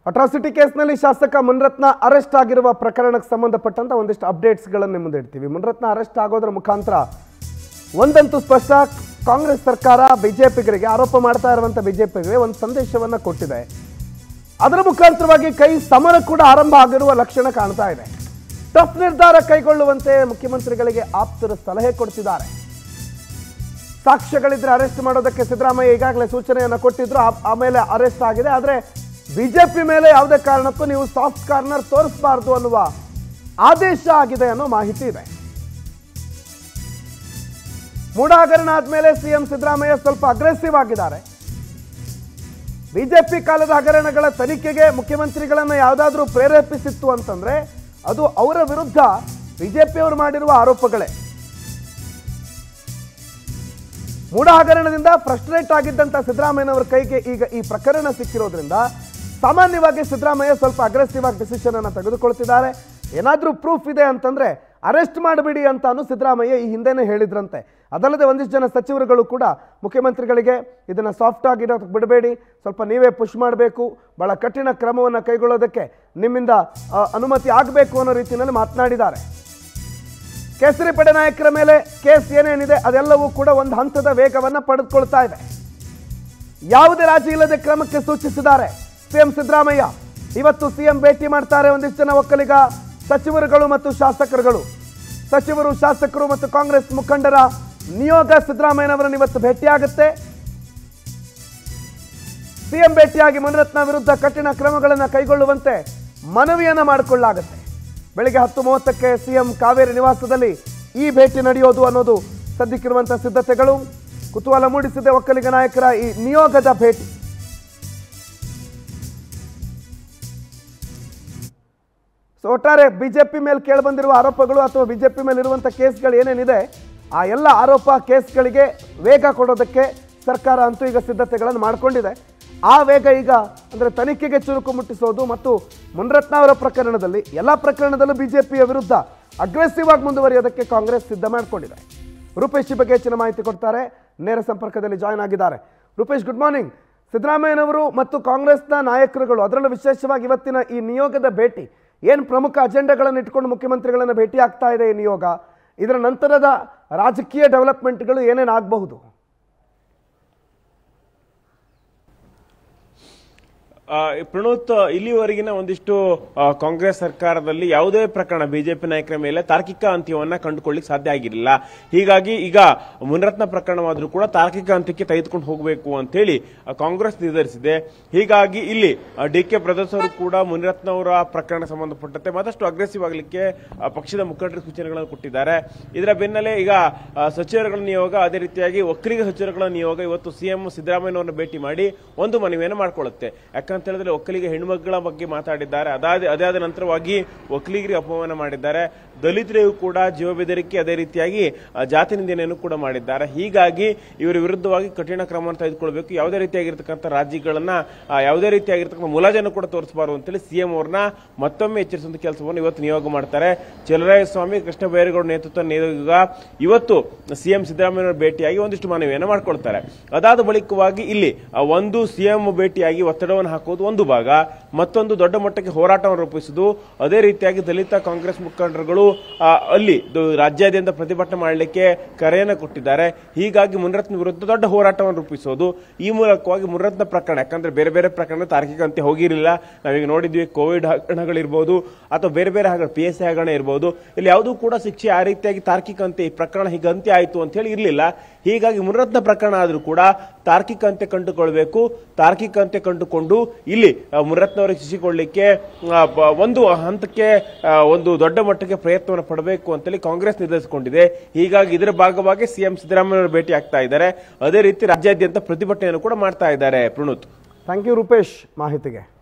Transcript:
atrocity ಕೇಸ್ನಲ್ಲಿ ಶಾಸಕ ಮುನ್ರತ್ನ arrest ಆಗಿರುವ ಪ್ರಕರಣಕ್ಕೆ ಸಂಬಂಧಪಟ್ಟಂತ ಒಂದಿಷ್ಟು ಅಪ್ಡೇಟ್ಸ್ಗಳನ್ನು ಮುಂದೆ ಇಡ್ತೀವಿ ಮುನ್ರತ್ನ ಅರೆಸ್ಟ್ ಆಗೋದ್ರ ಮುಖಾಂತರ ಒಂದಂತೂ ಸ್ಪಷ್ಟ ಕಾಂಗ್ರೆಸ್ ಸರ್ಕಾರ ಬಿಜೆಪಿಗರಿಗೆ ಆರೋಪ ಮಾಡ್ತಾ ಇರುವಂತ ಬಿಜೆಪಿಗರಿಗೆ ಒಂದು ಸಂದೇಶವನ್ನ ಕೊಟ್ಟಿದೆ ಅದರ ಮುಖಾಂತರವಾಗಿ ಕೈ ಸಮರ ಕೂಡ ಆರಂಭ ಆಗಿರುವ ಲಕ್ಷಣ ಕಾಣ್ತಾ ಇದೆ ಟಫ್ ನಿರ್ಧಾರ ಕೈಗೊಳ್ಳುವಂತೆ ಮುಖ್ಯಮಂತ್ರಿಗಳಿಗೆ ಆಪ್ತರ ಸಲಹೆ ಕೊಡ್ತಿದ್ದಾರೆ ಸಾಕ್ಷ್ಯಗಳಿದ್ರೆ ಅರೆಸ್ಟ್ ಮಾಡೋದಕ್ಕೆ ಸಿದ್ದರಾಮಯ್ಯ ಈಗಾಗಲೇ ಸೂಚನೆಯನ್ನು ಕೊಟ್ಟಿದ್ರು ಆ- ಆಮೇಲೆ ಅರೆಸ್ಟ್ ಆಗಿದೆ ಆದರೆ ಬಿಜೆಪಿ ಮೇಲೆ ಯಾವುದೇ ಕಾರಣಕ್ಕೂ ನೀವು ಸಾಫ್ಟ್ ಕಾರ್ನರ್ ತೋರಿಸಬಾರ್ದು ಅನ್ನುವ ಆದೇಶ ಆಗಿದೆ ಅನ್ನೋ ಮಾಹಿತಿ ಇದೆ ಮೂಡ ಹಗರಣ ಆದ್ಮೇಲೆ ಸಿಎಂ ಸಿದ್ದರಾಮಯ್ಯ ಸ್ವಲ್ಪ ಅಗ್ರೆಸಿವ್ ಆಗಿದ್ದಾರೆ ಬಿಜೆಪಿ ಕಾಲದ ಹಗರಣಗಳ ತನಿಖೆಗೆ ಮುಖ್ಯಮಂತ್ರಿಗಳನ್ನ ಯಾವುದಾದ್ರೂ ಪ್ರೇರೇಪಿಸಿತ್ತು ಅಂತಂದ್ರೆ ಅದು ಅವರ ವಿರುದ್ಧ ಬಿಜೆಪಿಯವರು ಮಾಡಿರುವ ಆರೋಪಗಳೇ ಮೂಡ ಹಗರಣದಿಂದ ಫ್ರಸ್ಟ್ರೇಟ್ ಆಗಿದ್ದಂತ ಸಿದ್ದರಾಮಯ್ಯನವರ ಕೈಗೆ ಈಗ ಈ ಪ್ರಕರಣ ಸಿಕ್ಕಿರೋದ್ರಿಂದ ಸಾಮಾನ್ಯವಾಗಿ ಸಿದ್ದರಾಮಯ್ಯ ಸ್ವಲ್ಪ ಅಗ್ರೆಸಿವ್ ಆಗಿ ಡಿಸಿಷನ್ ಅನ್ನ ತೆಗೆದುಕೊಳ್ತಿದ್ದಾರೆ ಏನಾದ್ರೂ ಪ್ರೂಫ್ ಇದೆ ಅಂತಂದ್ರೆ ಅರೆಸ್ಟ್ ಮಾಡಿಬಿಡಿ ಅಂತಾನು ಸಿದ್ದರಾಮಯ್ಯ ಈ ಹಿಂದೆನೇ ಹೇಳಿದ್ರಂತೆ ಅದಲ್ಲದೆ ಒಂದಿಷ್ಟು ಜನ ಸಚಿವರುಗಳು ಕೂಡ ಮುಖ್ಯಮಂತ್ರಿಗಳಿಗೆ ಇದನ್ನ ಸಾಫ್ಟ್ ಆಗಿರೋದಕ್ಕೆ ಬಿಡಬೇಡಿ ಸ್ವಲ್ಪ ನೀವೇ ಪುಷ್ ಮಾಡಬೇಕು ಬಹಳ ಕಠಿಣ ಕ್ರಮವನ್ನು ಕೈಗೊಳ್ಳೋದಕ್ಕೆ ನಿಮ್ಮಿಂದ ಆ, ಅನುಮತಿ ಆಗಬೇಕು ಅನ್ನೋ ರೀತಿಯಲ್ಲಿ ಮಾತನಾಡಿದ್ದಾರೆ ಕೇಸರಿ ಪಡೆ ನಾಯಕರ ಮೇಲೆ ಕೇಸ್ ಏನೇನಿದೆ ಅದೆಲ್ಲವೂ ಕೂಡ ಒಂದು ಹಂತದ ವೇಗವನ್ನು ಪಡೆದುಕೊಳ್ತಾ ಇದೆ ಯಾವುದೇ ರಾಜಿ ಇಲ್ಲದೆ ಕ್ರಮಕ್ಕೆ ಸೂಚಿಸಿದ್ದಾರೆ ಸಿಎಂ ಸಿದ್ದರಾಮಯ್ಯ ಇವತ್ತು ಸಿಎಂ ಭೇಟಿ ಮಾಡ್ತಾರೆ ಒಂದಿಷ್ಟು ಜನ ಒಕ್ಕಲಿಗ ಸಚಿವರುಗಳು ಮತ್ತು ಶಾಸಕರುಗಳು ಸಚಿವರು ಶಾಸಕರು ಮತ್ತು ಕಾಂಗ್ರೆಸ್ ಮುಖಂಡರ ನಿಯೋಗ ಸಿದ್ದರಾಮಯ್ಯನವರನ್ನು ಇವತ್ತು ಭೇಟಿಯಾಗುತ್ತೆ ಸಿಎಂ ಭೇಟಿಯಾಗಿ ಮುನಿರತ್ನ ವಿರುದ್ಧ ಕಠಿಣ ಕ್ರಮಗಳನ್ನು ಕೈಗೊಳ್ಳುವಂತೆ ಮನವಿಯನ್ನ ಮಾಡಿಕೊಳ್ಳಲಾಗುತ್ತೆ ಬೆಳಿಗ್ಗೆ ಹತ್ತು ಮೂವತ್ತಕ್ಕೆ ಸಿಎಂ ಕಾವೇರಿ ನಿವಾಸದಲ್ಲಿ ಈ ಭೇಟಿ ನಡೆಯೋದು ಅನ್ನೋದು ಸದ್ಯಕ್ಕಿರುವಂತಹ ಸಿದ್ಧತೆಗಳು ಕುತೂಹಲ ಮೂಡಿಸಿದೆ ಒಕ್ಕಲಿಗ ನಾಯಕರ ಈ ನಿಯೋಗದ ಭೇಟಿ ಸೊ ಒಟ್ಟಾರೆ ಬಿಜೆಪಿ ಮೇಲೆ ಕೇಳಿಬಂದಿರುವ ಆರೋಪಗಳು ಅಥವಾ ಬಿಜೆಪಿ ಮೇಲೆ ಇರುವಂಥ ಕೇಸ್ಗಳು ಏನೇನಿದೆ ಆ ಎಲ್ಲ ಆರೋಪ ಕೇಸ್ಗಳಿಗೆ ವೇಗ ಕೊಡೋದಕ್ಕೆ ಸರ್ಕಾರ ಅಂತೂ ಈಗ ಸಿದ್ಧತೆಗಳನ್ನು ಮಾಡಿಕೊಂಡಿದೆ ಆ ವೇಗ ಈಗ ಅಂದರೆ ತನಿಖೆಗೆ ಚುರುಕು ಮುಟ್ಟಿಸೋದು ಮತ್ತು ಮುನ್ರತ್ನ ಅವರ ಪ್ರಕರಣದಲ್ಲಿ ಎಲ್ಲ ಪ್ರಕರಣದಲ್ಲೂ ಬಿಜೆಪಿಯ ವಿರುದ್ಧ ಅಗ್ರೆಸಿವ್ ಆಗಿ ಮುಂದುವರಿಯೋದಕ್ಕೆ ಕಾಂಗ್ರೆಸ್ ಸಿದ್ಧ ಮಾಡಿಕೊಂಡಿದೆ ರೂಪೇಶ್ ಈ ಬಗ್ಗೆ ಹೆಚ್ಚಿನ ಮಾಹಿತಿ ಕೊಡ್ತಾರೆ ನೇರ ಸಂಪರ್ಕದಲ್ಲಿ ಜಾಯ್ನ್ ಆಗಿದ್ದಾರೆ ರೂಪೇಶ್ ಗುಡ್ ಮಾರ್ನಿಂಗ್ ಸಿದ್ದರಾಮಯ್ಯನವರು ಮತ್ತು ಕಾಂಗ್ರೆಸ್ನ ನಾಯಕರುಗಳು ಅದರಲ್ಲೂ ವಿಶೇಷವಾಗಿ ಇವತ್ತಿನ ಈ ನಿಯೋಗದ ಭೇಟಿ ಏನು ಪ್ರಮುಖ ಅಜೆಂಡಾಗಳನ್ನು ಇಟ್ಕೊಂಡು ಮುಖ್ಯಮಂತ್ರಿಗಳನ್ನು ಭೇಟಿ ಆಗ್ತಾ ಇದೆ ಈ ನಿಯೋಗ ಇದರ ನಂತರದ ರಾಜಕೀಯ ಡೆವಲಪ್ಮೆಂಟ್ಗಳು ಏನೇನು ಆಗಬಹುದು ಆ, ಪ್ರಣೋತ್ ಇಲ್ಲಿವರೆಗಿನ ಒಂದಿಷ್ಟು ಆ, ಕಾಂಗ್ರೆಸ್ ಸರ್ಕಾರದಲ್ಲಿ ಯಾವುದೇ ಪ್ರಕರಣ ಬಿಜೆಪಿ ನಾಯಕರ ಮೇಲೆ ತಾರ್ಕಿಕ ಅಂತ್ಯವನ್ನ ಕಂಡುಕೊಳ್ಳಿಕ್ ಸಾಧ್ಯ ಆಗಿರಲಿಲ್ಲ ಹೀಗಾಗಿ ಈಗ ಮುನರತ್ನ ಪ್ರಕರಣವಾದರೂ ಕೂಡ ತಾರ್ಕಿಕ ಅಂತ್ಯಕ್ಕೆ ತೆಗೆದುಕೊಂಡು ಹೋಗಬೇಕು ಅಂತ ಹೇಳಿ ಆ, ಕಾಂಗ್ರೆಸ್ ನಿರ್ಧರಿಸಿದೆ ಹೀಗಾಗಿ ಇಲ್ಲಿ ಡಿ ಕೆ ಬ್ರದರ್ಸ್ ಅವರು ಕೂಡ ಮುನಿರತ್ನ ಅವರ ಪ್ರಕರಣ ಸಂಬಂಧಪಟ್ಟಂತೆ ಮತ್ತಷ್ಟು ಅಗ್ರೆಸಿವ್ ಆಗಲಿಕ್ಕೆ ಆ, ಪಕ್ಷದ ಮುಖಂಡರು ಸೂಚನೆಗಳನ್ನು ಕೊಟ್ಟಿದ್ದಾರೆ ಇದರ ಬೆನ್ನಲ್ಲೇ ಈಗ ಆ, ಸಚಿವರುಗಳ ನಿಯೋಗ ಅದೇ ರೀತಿಯಾಗಿ ಒಕ್ಕಲಿಗ ಸಚಿವರುಗಳ ನಿಯೋಗ ಇವತ್ತು ಸಿಎಂ ಸಿದ್ದರಾಮಯ್ಯನವರನ್ನ ಭೇಟಿ ಮಾಡಿ ಒಂದು ಮನವಿಯನ್ನು ಮಾಡಿಕೊಳ್ಳುತ್ತೆ ಯಾಕಂತ ಹೇಳಿದ್ರೆ ಒಕ್ಕಲಿಗ ಹೆಣ್ಮಕ್ಳ ಬಗ್ಗೆ ಮಾತಾಡಿದ್ದಾರೆ ಅದಾದ ಅದಾದ ನಂತರವಾಗಿ ಒಕ್ಕಲಿಗರಿಗೆ ಅಪಮಾನ ಮಾಡಿದ್ದಾರೆ ದಲಿತರಿಗೂ ಕೂಡ ಜೀವ ಬೆದರಿಕೆ ಅದೇ ರೀತಿಯಾಗಿ ಆ, ಜಾತಿ ನಿಂದನೆಯನ್ನು ಕೂಡ ಮಾಡಿದ್ದಾರೆ ಹೀಗಾಗಿ ಇವರ ವಿರುದ್ಧವಾಗಿ ಕಠಿಣ ಕ್ರಮವನ್ನು ತೆಗೆದುಕೊಳ್ಬೇಕು ಯಾವುದೇ ರೀತಿಯಾಗಿರ್ತಕ್ಕಂಥ ರಾಜ್ಯಗಳನ್ನ ಆ, ಯಾವುದೇ ರೀತಿಯಾಗಿರ್ತಕ್ಕಂಥ ಮುಲಾಜನ್ನು ಕೂಡ ತೋರಿಸಬಾರದು ಅಂತೇಳಿ ಸಿಎಂ ಅವ್ರನ್ನ ಮತ್ತೊಮ್ಮೆ ಎಚ್ಚರಿಸುವಂತ ಕೆಲಸವನ್ನು ಇವತ್ತು ನಿಯೋಗ ಮಾಡ್ತಾರೆ ಸ್ವಾಮಿ ಕೃಷ್ಣ ಬೈರೇಗೌಡ ನೇತೃತ್ವ ನಿಯೋಗ ಇವತ್ತು ಸಿಎಂ ಸಿದ್ದರಾಮಯ್ಯ ಭೇಟಿಯಾಗಿ ಒಂದಿಷ್ಟು ಮನವಿಯನ್ನು ಮಾಡ್ಕೊಳ್ತಾರೆ ಅದಾದ ಬಳಿಕವಾಗಿ ಇಲ್ಲಿ ಆ, ಒಂದು ಸಿಎಂ ಭೇಟಿಯಾಗಿ ಒತ್ತಡವನ್ನು ಹಾಕೋದು ಒಂದು ಭಾಗ ಮತ್ತೊಂದು ದೊಡ್ಡ ಮಟ್ಟಕ್ಕೆ ಹೋರಾಟವನ್ನು ರೂಪಿಸುವುದು ಅದೇ ರೀತಿಯಾಗಿ ದಲಿತ ಕಾಂಗ್ರೆಸ್ ಮುಖಂಡರುಗಳು ಆ, ಅಲ್ಲಿ ದು- ರಾಜ್ಯಾದ್ಯಂತ ಪ್ರತಿಭಟನೆ ಮಾಡಲಿಕ್ಕೆ ಕರೆಯನ್ನು ಕೊಟ್ಟಿದ್ದಾರೆ ಹೀಗಾಗಿ ಮುನರತ್ನ ವಿರುದ್ಧ ದೊಡ್ಡ ಹೋರಾಟವನ್ನು ರೂಪಿಸೋದು ಈ ಮೂಲಕವಾಗಿ ಮುನರತ್ನ ಪ್ರಕರಣ ಯಾಕಂದ್ರೆ ಬೇರೆ ಬೇರೆ ಪ್ರಕರಣ ತಾರ್ಕಿಕ ಅಂತ್ಯ ಹೋಗಿರಲಿಲ್ಲ ನಾವೀಗ ನೋಡಿದ್ವಿ ಕೋವಿಡ್ ಹಗರಣಗಳಿರ್ಬೋದು ಅಥವಾ ಬೇರೆ ಬೇರೆ ಹಗರಣ ಪಿ ಎಸ್ ಹಗರಣ ಇರ್ಬೋದು ಇಲ್ಲಿ ಯಾವುದೂ ಕೂಡ ಶಿಕ್ಷೆ ಆ ರೀತಿಯಾಗಿ ತಾರ್ಕಿಕ ಅಂತ್ಯ ಈ ಪ್ರಕರಣ ಹೀಗೆ ಅಂತ್ಯ ಆಯಿತು ಅಂತ ಹೇಳಿ ಇರಲಿಲ್ಲ ಹೀಗಾಗಿ ಮುನರತ್ನ ಪ್ರಕರಣ ಆದರೂ ಕೂಡ ತಾರ್ಕಿಕ ಅಂತ್ಯ ಕಂಡುಕೊಳ್ಬೇಕು ತಾರ್ಕಿಕ ಅಂತ್ಯ ಕಂಡುಕೊಂಡು ಇಲ್ಲಿ ಆ, ಮುನರತ್ನ ಅವರಿಗೆ ಶಿಶಿಕೊಳ್ಳಿಕ್ಕೆ ಆ, ಬ- ಒಂದು ಹಂತಕ್ಕೆ ಆ, ಒಂದು ದೊಡ್ಡ ಮಟ್ಟಕ್ಕೆ ಪ್ರಯತ್ನವನ್ನು ಪಡಬೇಕು ಅಂತೇಳಿ ಕಾಂಗ್ರೆಸ್ ನಿರ್ಧರಿಸಿಕೊಂಡಿದೆ ಹೀಗಾಗಿ ಇದರ ಭಾಗವಾಗಿ ಸಿಎಂ ಸಿದ್ದರಾಮಯ್ಯ ಅವರು ಭೇಟಿ ಆಗ್ತಾ ಇದ್ದಾರೆ ಅದೇ ರೀತಿ ರಾಜ್ಯಾದ್ಯಂತ ಪ್ರತಿಭಟನೆಯನ್ನು ಕೂಡ ಮಾಡ್ತಾ ಇದ್ದಾರೆ ಪ್ರಣುತ್ ಥ್ಯಾಂಕ್ ಯು ರೂಪೇಶ್ ಮಾಹಿತಿಗೆ